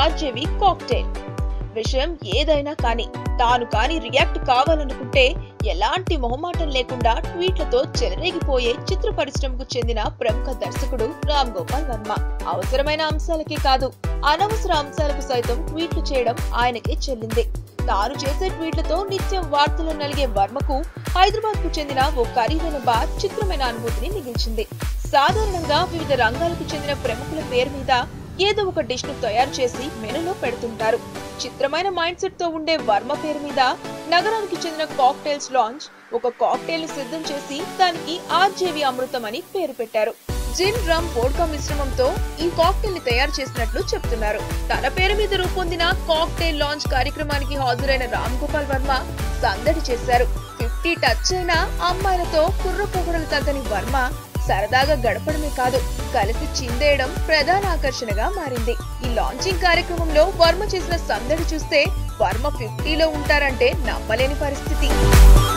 RJV cocktail విషయం ఏదైనా కానీ తాను కాని రియాక్ట్ కావాలనుకుంటే ఎలాంటి మొహమాటం లేకుండా ట్వీట్లతో చెలరేగిపోయే చిత్ర పరిశ్రమకు చెందిన ప్రముఖ దర్శకుడు రామ్ గోపాల్ వర్మ అవసరమైన అంశాలకే కాదు అనవసర అంశాలకు సైతం ట్వీట్లు చేయడం ఆయనకే చెల్లింది తాను చేసే ట్వీట్లతో నిత్యం వార్తలు నలిగే వర్మకు హైదరాబాద్ కు చెందిన ఓ ఖరీదైన బార్ చిత్రమైన అనుభూతిని మిగిల్చింది సాధారణంగా వివిధ రంగాలకు చెందిన ప్రముఖుల పేరు మీద ఏదో ఒక డిష్ ను తయారు చేసి మెనూలో పెడుతుంటారు చిత్రమైన మైండ్ సెట్ తో ఉండే వర్మ పేరు మీద నగరానికి చెందిన కాక్టైల్స్ లాంచ్ ఒక కాక్టైల్ ని సిద్ధం చేసి దానికి ఆర్జేవి అమృతం అని పేరు పెట్టారు జిన్ రమ్ వోడ్కా మిశ్రమంతో ఈ కాక్టైల్ ని తయారు చేసినట్లు చెప్తున్నారు తన పేరు మీద రూపొందిన కాక్టైల్ లాంచ్ కార్యక్రమానికి హాజరైన రామ్ గోపాల్ వర్మ సందడి చేశారు ఫిఫ్టీ టచ్ అయిన అమ్మాయిలతో కుర్ర పొగడలు తగ్గని వర్మ సరదాగా గడపడమే కాదు కలిసి చిందేయడం ప్రధాన ఆకర్షణగా మారింది ఈ లాంచింగ్ కార్యక్రమంలో వర్మ చేసిన సందడి చూస్తే వర్మ ఫిఫ్టీలో ఉంటారంటే నమ్మలేని పరిస్థితి